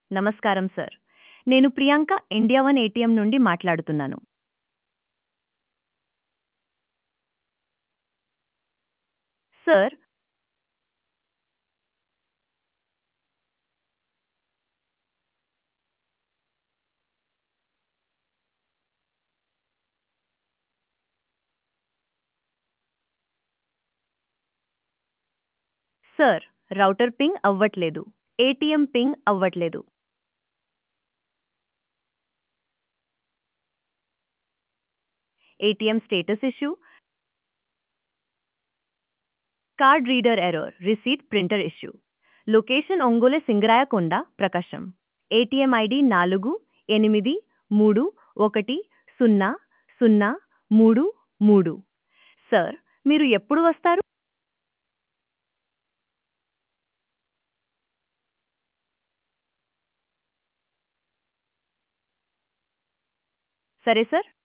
నమస్కారం సార్ నేను Priyanka India one ATM నుండి మాట్లాడుతున్నాను సార్ సార్ రౌటర్ పింగ్ అవ్వట్లేదు ఏటీఎం పింగ్ అవ్వట్లేదు ATM status issue card reader error receipt printer issue location Ongole Singarayakonda Prakasam ATM ID నాలుగు ఎనిమిది మూడు ఒకటి సున్నా సున్నా మూడు మూడు సార్ మీరు ఎప్పుడు వస్తారు సరే సార్